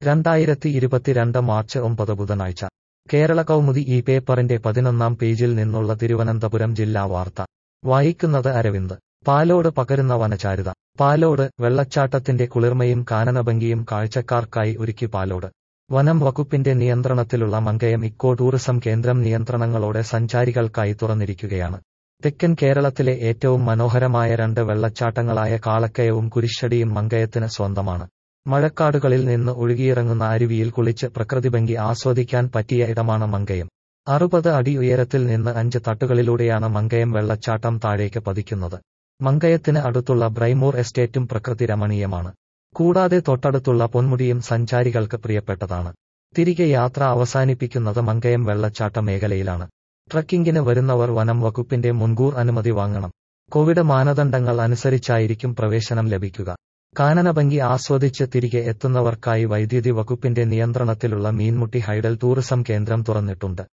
രണ്ടായിരത്തി ഇരുപത്തിരണ്ട് മാർച്ച് ഒമ്പത് ബുധനാഴ്ച കേരള കൗമുദി ഈ പേപ്പറിന്റെ പതിനൊന്നാം പേജിൽ നിന്നുള്ള തിരുവനന്തപുരം ജില്ലാ വാർത്ത വായിക്കുന്നത് അരവിന്ദ് പാലോട് പകരുന്ന വനചാരുത പാലോട് വെള്ളച്ചാട്ടത്തിന്റെ കുളിർമയും കാനനഭംഗിയും കാഴ്ചക്കാർക്കായി ഒരുക്കി പാലോട് വനം വകുപ്പിന്റെ നിയന്ത്രണത്തിലുള്ള മങ്കയം ഇക്കോ ടൂറിസം കേന്ദ്രം നിയന്ത്രണങ്ങളോടെ സഞ്ചാരികൾക്കായി തുറന്നിരിക്കുകയാണ് തെക്കൻ കേരളത്തിലെ ഏറ്റവും മനോഹരമായ രണ്ട് വെള്ളച്ചാട്ടങ്ങളായ കാളക്കയവും കുരിശടിയും മങ്കയത്തിന് സ്വന്തമാണ് മഴക്കാടുകളിൽ നിന്ന് ഒഴുകിയിറങ്ങുന്ന അരുവിയിൽ കുളിച്ച് പ്രകൃതിഭംഗി ആസ്വദിക്കാൻ പറ്റിയ ഇടമാണ് മങ്കയം അറുപത് അടി ഉയരത്തിൽ നിന്ന് അഞ്ച് തട്ടുകളിലൂടെയാണ് മങ്കയം വെള്ളച്ചാട്ടം താഴേക്ക് പതിക്കുന്നത് മങ്കയത്തിന് അടുത്തുള്ള ബ്രൈമൂർ എസ്റ്റേറ്റും പ്രകൃതി രമണീയമാണ് കൂടാതെ തൊട്ടടുത്തുള്ള പൊന്മുടിയും സഞ്ചാരികൾക്ക് പ്രിയപ്പെട്ടതാണ് തിരികെ യാത്ര അവസാനിപ്പിക്കുന്നത് മങ്കയം വെള്ളച്ചാട്ട മേഖലയിലാണ് ട്രക്കിംഗിന് വരുന്നവർ വനം വകുപ്പിന്റെ മുൻകൂർ അനുമതി വാങ്ങണം കോവിഡ് മാനദണ്ഡങ്ങൾ അനുസരിച്ചായിരിക്കും പ്രവേശനം ലഭിക്കുക കാനനഭംഗി ആസ്വദിച്ച് തിരികെ എത്തുന്നവർക്കായി വൈദ്യുതി വകുപ്പിന്റെ നിയന്ത്രണത്തിലുള്ള മീൻമുട്ടി ഹൈഡൽ ടൂറിസം കേന്ദ്രം തുറന്നിട്ടുണ്ട്